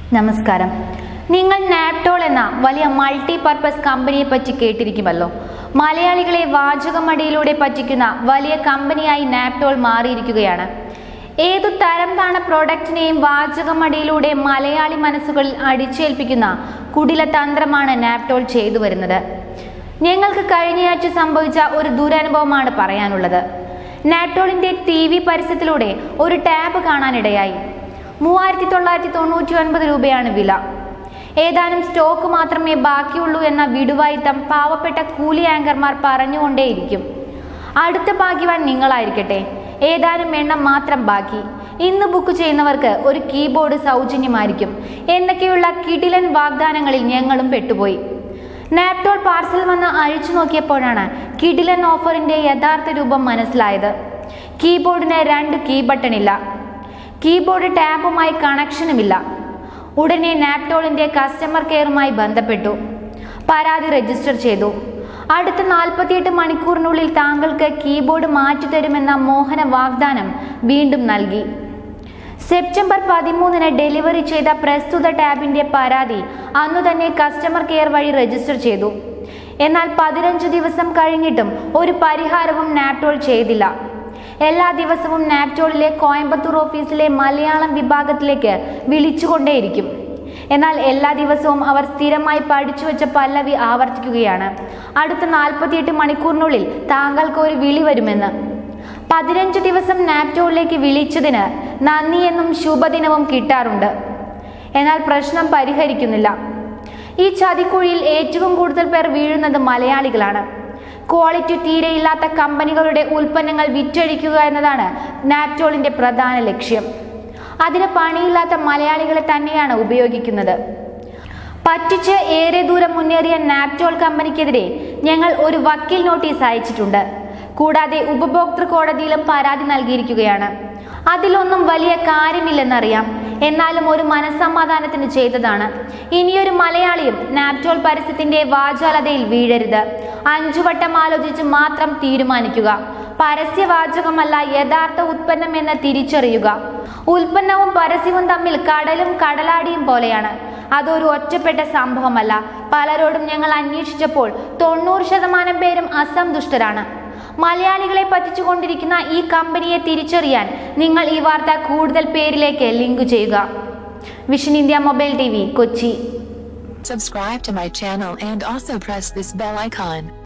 നമസ്കാരം നിങ്ങൾ നാപ്റ്റോൾ എന്ന വലിയ മൾട്ടി പർപ്പസ് കമ്പനിയെ പറ്റി കേട്ടിരിക്കുമല്ലോ മലയാളികളെ വാചകമടിയിലൂടെ പറ്റിക്കുന്ന വലിയ കമ്പനിയായി നാപ്റ്റോൾ മാറിയിരിക്കുകയാണ് ഏതു തരം താണ പ്രോഡക്റ്റിനെയും വാചകമടിയിലൂടെ മലയാളി മനസ്സുകളിൽ അടിച്ചേൽപ്പിക്കുന്ന കുടില തന്ത്രമാണ് നാപ്റ്റോൾ ചെയ്തു വരുന്നത് ഞങ്ങൾക്ക് കഴിഞ്ഞയാഴ്ച സംഭവിച്ച ഒരു ദുരനുഭവമാണ് പറയാനുള്ളത് നാപ്റ്റോളിന്റെ ടി വി പരസ്യത്തിലൂടെ ഒരു ടാബ് കാണാനിടയായി മൂവായിരത്തി തൊള്ളായിരത്തി തൊണ്ണൂറ്റി ഒൻപത് രൂപയാണ് വില ഏതാനും സ്റ്റോക്ക് മാത്രമേ ബാക്കിയുള്ളൂ എന്ന വിടുവായിത്തം പാവപ്പെട്ട കൂലി ആങ്കർമാർ പറഞ്ഞുകൊണ്ടേയിരിക്കും അടുത്ത ഭാഗ്യവാൻ നിങ്ങളായിരിക്കട്ടെ ഏതാനും എണ്ണം മാത്രം ബാക്കി ഇന്ന് ബുക്ക് ചെയ്യുന്നവർക്ക് ഒരു കീബോർഡ് സൗജന്യമായിരിക്കും എന്നൊക്കെയുള്ള കിടിലൻ വാഗ്ദാനങ്ങളിൽ ഞങ്ങളും പെട്ടുപോയി നാപ്റ്റോൾ പാർസൽ വന്ന് അഴിച്ചു നോക്കിയപ്പോഴാണ് കിടിലൻ ഓഫറിന്റെ യഥാർത്ഥ രൂപം മനസ്സിലായത് കീബോർഡിന് രണ്ട് കീ ബട്ടൺ ഇല്ല കീബോർഡ് ടാബുമായി കണക്ഷനുമില്ല ഉടനെ നാപ്റ്റോളിന്റെ കസ്റ്റമർ കെയറുമായി ബന്ധപ്പെട്ടു പരാതി രജിസ്റ്റർ ചെയ്തു അടുത്ത നാൽപ്പത്തിയെട്ട് മണിക്കൂറിനുള്ളിൽ താങ്കൾക്ക് കീബോർഡ് മാറ്റിത്തരുമെന്ന മോഹന വാഗ്ദാനം വീണ്ടും നൽകി സെപ്റ്റംബർ പതിമൂന്നിന് ഡെലിവറി ചെയ്ത പ്രസ്തുത ടാബിന്റെ പരാതി അന്നു തന്നെ കസ്റ്റമർ കെയർ വഴി രജിസ്റ്റർ ചെയ്തു എന്നാൽ പതിനഞ്ച് ദിവസം കഴിഞ്ഞിട്ടും ഒരു പരിഹാരവും നാപ്റ്റോൾ ചെയ്തില്ല എല്ലാ ദിവസവും നാപ്റ്റോളിലെ കോയമ്പത്തൂർ ഓഫീസിലെ മലയാളം വിഭാഗത്തിലേക്ക് വിളിച്ചുകൊണ്ടേയിരിക്കും എന്നാൽ എല്ലാ ദിവസവും അവർ സ്ഥിരമായി പഠിച്ചു വെച്ച പല്ലവി ആവർത്തിക്കുകയാണ് അടുത്ത നാൽപ്പത്തിയെട്ട് മണിക്കൂറിനുള്ളിൽ താങ്കൾക്ക് ഒരു വിളി വരുമെന്ന് പതിനഞ്ച് ദിവസം നാപ്റ്റോളിലേക്ക് വിളിച്ചതിന് നന്ദിയെന്നും ശുഭദിനവും കിട്ടാറുണ്ട് എന്നാൽ പ്രശ്നം പരിഹരിക്കുന്നില്ല ഈ ചതിക്കുഴിയിൽ ഏറ്റവും കൂടുതൽ പേർ വീഴുന്നത് മലയാളികളാണ് ക്വാളിറ്റി തീരെയില്ലാത്ത കമ്പനികളുടെ ഉൽപ്പന്നങ്ങൾ വിറ്റഴിക്കുക എന്നതാണ് നാപ്റ്റോളിന്റെ പ്രധാന ലക്ഷ്യം അതിന് പണിയില്ലാത്ത മലയാളികളെ തന്നെയാണ് ഉപയോഗിക്കുന്നത് പറ്റിച്ച് ഏറെ ദൂരം മുന്നേറിയ നാപ്റ്റോൾ കമ്പനിക്കെതിരെ ഞങ്ങൾ ഒരു വക്കീൽ നോട്ടീസ് അയച്ചിട്ടുണ്ട് കൂടാതെ ഉപഭോക്തൃ കോടതിയിലും പരാതി നൽകിയിരിക്കുകയാണ് അതിലൊന്നും വലിയ കാര്യമില്ലെന്നറിയാം എന്നാലും ഒരു മനസ്സമാധാനത്തിന് ചെയ്തതാണ് ഇനിയൊരു മലയാളിയും നാപ്റ്റോൾ പരസ്യത്തിന്റെ വാചാലതയിൽ വീഴരുത് അഞ്ചു വട്ടം ആലോചിച്ച് മാത്രം തീരുമാനിക്കുക പരസ്യവാചകമല്ല യഥാർത്ഥ ഉൽപ്പന്നം എന്ന് തിരിച്ചറിയുക ഉൽപ്പന്നവും പരസ്യവും തമ്മിൽ കടലും കടലാടിയും പോലെയാണ് അതൊരു ഒറ്റപ്പെട്ട സംഭവമല്ല പലരോടും ഞങ്ങൾ അന്വേഷിച്ചപ്പോൾ തൊണ്ണൂറ് ശതമാനം പേരും അസന്തുഷ്ടരാണ് മലയാളികളെ പറ്റിച്ചുകൊണ്ടിരിക്കുന്ന ഈ കമ്പനിയെ തിരിച്ചറിയാൻ നിങ്ങൾ ഈ വാർത്ത കൂടുതൽ പേരിലേക്ക് ലിങ്ക് ചെയ്യുക vision India mobile T Kochi Subscribe to my channel and also press this bell icon.